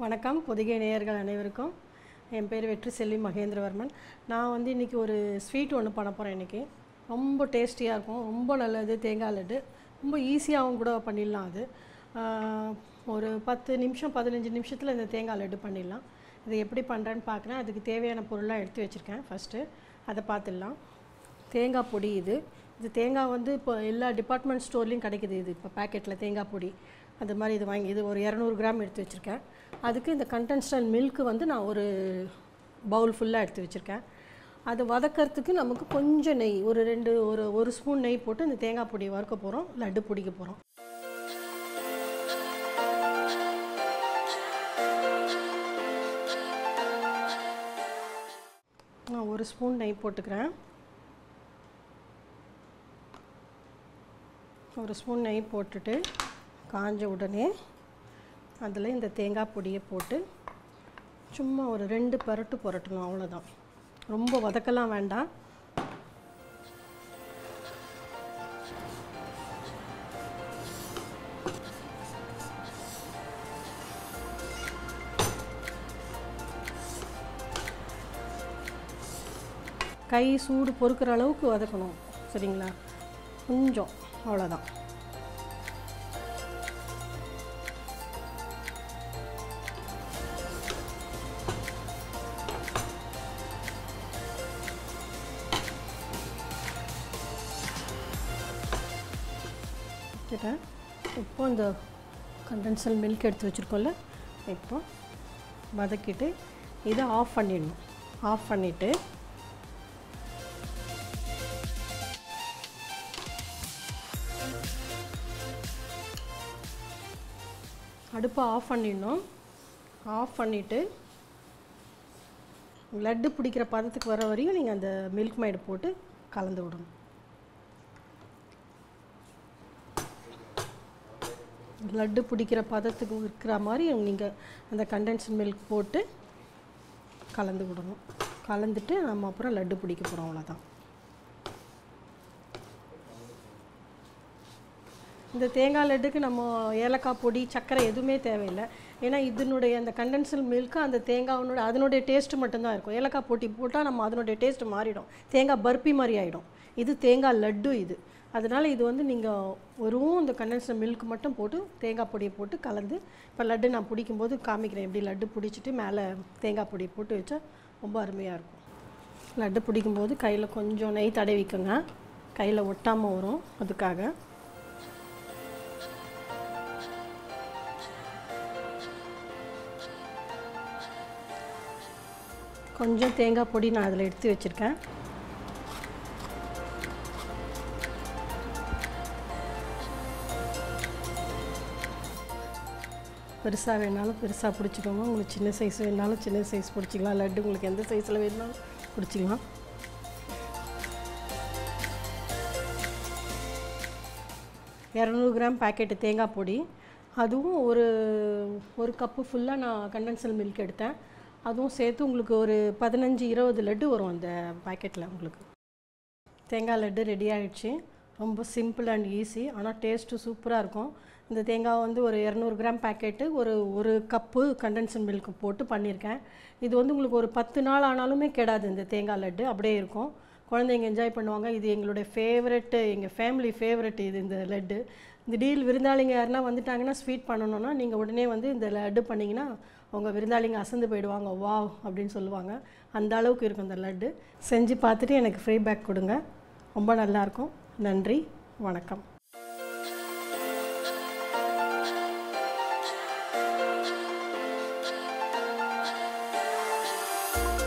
வணக்கம் பொதிகை நேயர்கள் அனைவருக்கும் என் பேர் வெற்றி செல்வி மகேந்திரவர்மன் நான் வந்து இன்றைக்கி ஒரு ஸ்வீட் ஒன்று பண்ண போகிறேன் இன்றைக்கி ரொம்ப டேஸ்டியாக இருக்கும் ரொம்ப நல்லது தேங்காய் லட்டு ரொம்ப ஈஸியாகவும் கூட பண்ணிடலாம் அது ஆஹ், ஒரு பத்து நிமிஷம் பதினஞ்சு நிமிஷத்தில் இந்த தேங்காய் லட்டு பண்ணிடலாம் இது எப்படி பண்ணுறேன்னு பார்க்குறேன் அதுக்கு தேவையான பொருளாக எடுத்து வச்சுருக்கேன் ஃபஸ்ட்டு அதை பார்த்துடலாம் தேங்காய் பொடி இது இது தேங்காய் வந்து இப்போ எல்லா டிபார்ட்மெண்ட் ஸ்டோர்லேயும் கிடைக்குது இது இப்போ பேக்கெட்டில் தேங்காய் பொடி அது மாதிரி இது வாங்கி இது ஒரு இரநூறு கிராம் எடுத்து வச்சுருக்கேன் அதுக்கு இந்த கண்டென்ஸ்டல் மில்க்கு வந்து நான் ஒரு பவுல் ஃபுல்லாக எடுத்து வச்சுருக்கேன் அது வதக்கறதுக்கு நமக்கு கொஞ்சம் நெய் ஒரு ரெண்டு ஒரு ஒரு ஸ்பூன் நெய் போட்டு இந்த தேங்காய் பொடி வறுக்க போகிறோம் லட்டு பிடிக்க போகிறோம் நான் ஒரு ஸ்பூன் நெய் போட்டுக்கிறேன் ஒரு ஸ்பூன் நெய் போட்டுட்டு காஞ்ச உடனே அதில் இந்த தேங்காய் பொடியை போட்டு சும்மா ஒரு ரெண்டு பரட்டு புரட்டணும் அவ்வளோதான் ரொம்ப வதக்கலாம் வேண்டாம் கை சூடு பொறுக்கிற அளவுக்கு வதக்கணும் சரிங்களா கொஞ்சம் அவ்வளோதான் கிட்ட இப்போ இந்த கண்டென்சல் மில்க் எடுத்து வச்சுருக்கோம்ல இப்போ வதக்கிட்டு இதை ஆஃப் பண்ணிடணும் ஆஃப் பண்ணிவிட்டு அடுப்பை ஆஃப் பண்ணிடணும் ஆஃப் பண்ணிவிட்டு லட்டு பிடிக்கிற பதத்துக்கு வர வரையும் நீங்கள் அந்த மில்க் மைடு போட்டு கலந்து விடணும் லட்டு பிடிக்கிற பதத்துக்கு இருக்கிற மாதிரி நீங்கள் அந்த கண்டென்ஸ்ட் மில்க் போட்டு கலந்து விடணும் கலந்துட்டு நம்ம அப்புறம் லட்டு பிடிக்க போகிறோம் அவ்வளோதான் இந்த தேங்காய் லட்டுக்கு நம்ம ஏலக்காய் பொடி சர்க்கரை எதுவுமே தேவையில்லை ஏன்னா இதனுடைய அந்த கண்டென்சல் மில்க்கு அந்த தேங்காயினோட அதனுடைய டேஸ்ட்டு மட்டும்தான் இருக்கும் ஏலக்காய் பொடி போட்டால் நம்ம அதனுடைய டேஸ்ட்டு மாறிடும் தேங்காய் பர்பி மாதிரி ஆகிடும் இது தேங்காய் லட்டு இது அதனால் இது வந்து நீங்கள் வெறும் இந்த கண்டென்சல் மில்க் மட்டும் போட்டு தேங்காய் பொடியை போட்டு கலந்து இப்போ லட்டு நான் பிடிக்கும்போது காமிக்கிறேன் எப்படி லட்டு பிடிச்சிட்டு மேலே தேங்காய் பொடியை போட்டு வச்சா ரொம்ப அருமையாக இருக்கும் லட்டு பிடிக்கும்போது கையில் கொஞ்சம் நெய் தடவிக்கோங்க கையில் ஒட்டாமல் வரும் அதுக்காக கொஞ்சம் தேங்காய் பொடி நான் அதில் எடுத்து வச்சுருக்கேன் பெருசாக வேணாலும் பெருசாக பிடிச்சிக்கோங்க உங்களுக்கு சின்ன சைஸ் வேணாலும் சின்ன சைஸ் பிடிச்சிக்கலாம் லட்டு உங்களுக்கு எந்த சைஸில் வேணாலும் பிடிச்சிக்கலாம் இரநூறு கிராம் பாக்கெட்டு தேங்காய் பொடி அதுவும் ஒரு ஒரு கப்பு ஃபுல்லாக நான் கண்டென்சல் மில்க் எடுத்தேன் அதுவும் சேர்த்து உங்களுக்கு ஒரு பதினஞ்சு இருபது லட்டு வரும் அந்த பாக்கெட்டில் உங்களுக்கு தேங்காய் லட்டு ரெடி ஆகிடுச்சு ரொம்ப சிம்பிள் அண்ட் ஈஸி ஆனால் டேஸ்ட்டு சூப்பராக இருக்கும் இந்த தேங்காய் வந்து ஒரு இரநூறு கிராம் பேக்கெட்டு ஒரு ஒரு கப்பு கண்டென்சன் மில்க் போட்டு பண்ணியிருக்கேன் இது வந்து உங்களுக்கு ஒரு பத்து நாள் ஆனாலுமே கெடாது இந்த தேங்காய் லட்டு அப்படியே இருக்கும் குழந்தைங்க என்ஜாய் பண்ணுவாங்க இது எங்களுடைய ஃபேவரெட்டு எங்கள் ஃபேமிலி ஃபேவரெட் இது இந்த லட்டு திடீர் விருந்தாளிங்க யாருன்னா வந்துட்டாங்கன்னா ஸ்வீட் பண்ணணும்னா நீங்கள் உடனே வந்து இந்த லட்டு பண்ணிங்கன்னா உங்கள் விருந்தாளிங்க அசந்து போயிடுவாங்க வாவ் அப்படின்னு சொல்லுவாங்க அந்த அளவுக்கு இருக்கும் இந்த லட்டு செஞ்சு பார்த்துட்டு எனக்கு ஃபீட்பேக் கொடுங்க ரொம்ப நல்லாயிருக்கும் நன்றி வணக்கம்